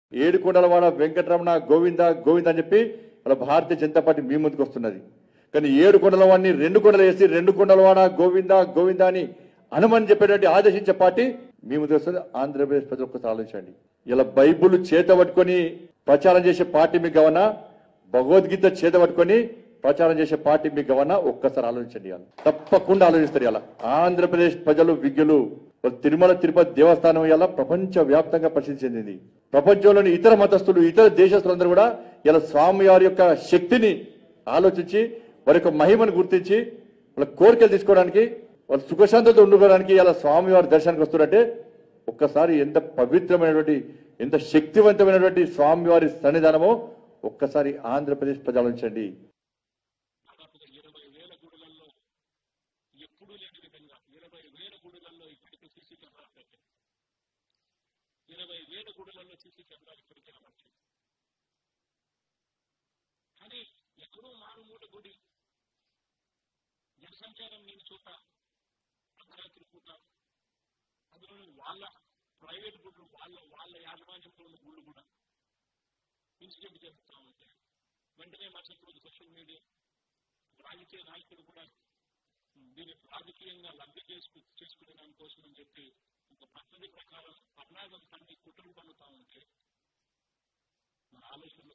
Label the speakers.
Speaker 1: ఏడుకొండలవాడ వెంకటరమణ గోవింద గోవింద అని చెప్పి వాళ్ళ భారతీయ జనతా పార్టీ మీ ముందుకు వస్తున్నది కానీ ఏడు కొండలవాడిని రెండు కొండలు వేసి రెండు కొండలవాడ గోవింద గోవింద అని అనుమని చెప్పేటువంటి ఆదేశించే పార్టీ మీ ముందుకు వస్తుంది ఆంధ్రప్రదేశ్ ప్రజలు ఒక్కసారి ఆలోచించండి ఇలా బైబుల్ చేత పట్టుకొని ప్రచారం చేసే పార్టీ మీకు గవనా భగవద్గీత చేత పట్టుకొని ప్రచారం చేసే పార్టీ మీకు గవనా ఒక్కసారి ఆలోచించండి ఇవాళ తప్పకుండా ఆలోచిస్తారు ఇలా ఆంధ్రప్రదేశ్ ప్రజలు విజ్ఞులు వాళ్ళ తిరుమల తిరుపతి దేవస్థానం ఇలా ప్రపంచ వ్యాప్తంగా ప్రసిద్ధి చెందింది ప్రపంచంలోని ఇతర మతస్థులు ఇతర దేశస్తులందరూ కూడా ఇలా స్వామి వారి యొక్క శక్తిని ఆలోచించి వారి యొక్క మహిమను గుర్తించి వాళ్ళ కోరికలు తీసుకోవడానికి వాళ్ళ సుఖశాంతతో ఉండుకోవడానికి ఇలా స్వామి వారి దర్శనానికి వస్తున్నారంటే ఒక్కసారి ఎంత పవిత్రమైనటువంటి ఎంత శక్తివంతమైనటువంటి స్వామి వారి సన్నిధానమో ఒక్కసారి ఆంధ్రప్రదేశ్ ప్రజలు ఆలోచించండి
Speaker 2: దాదాపుగా ఇరవై వేల గుడులలో ఎప్పుడూ లేని విధంగా ఇరవై వేల గుడులలో ఇప్పటికీ సీసీ కెమెరాలు పెట్టారు ఇరవై వేల గుడులలో సీసీ కెమెరాలు ఇప్పటికీ అమర్చారు కానీ ఎక్కడో మారుమూల గుడి జనసంచారం నేను చోట అర్ధరాత్రి పూట అందులో వాళ్ళ ప్రైవేట్ గుళ్ళు వాళ్ళ వాళ్ళ యాజమాన్యంలో ఉన్న గుళ్ళు కూడా ఇన్సిడెంట్ జరుగుతూ ఉంటాయి వెంటనే మరుసటి రోజు సోషల్ మీడియా రాజకీయ నాయకుడు కూడా దీన్ని రాజకీయంగా లబ్ధి చేసుకు చేసుకునే దానికోసం అని చెప్పి ఒక పద్ధతి ప్రకారం పద్నాగం తండ్రి కుట్రలు పన్నుతా ఉంటే మన ఆలోచనలు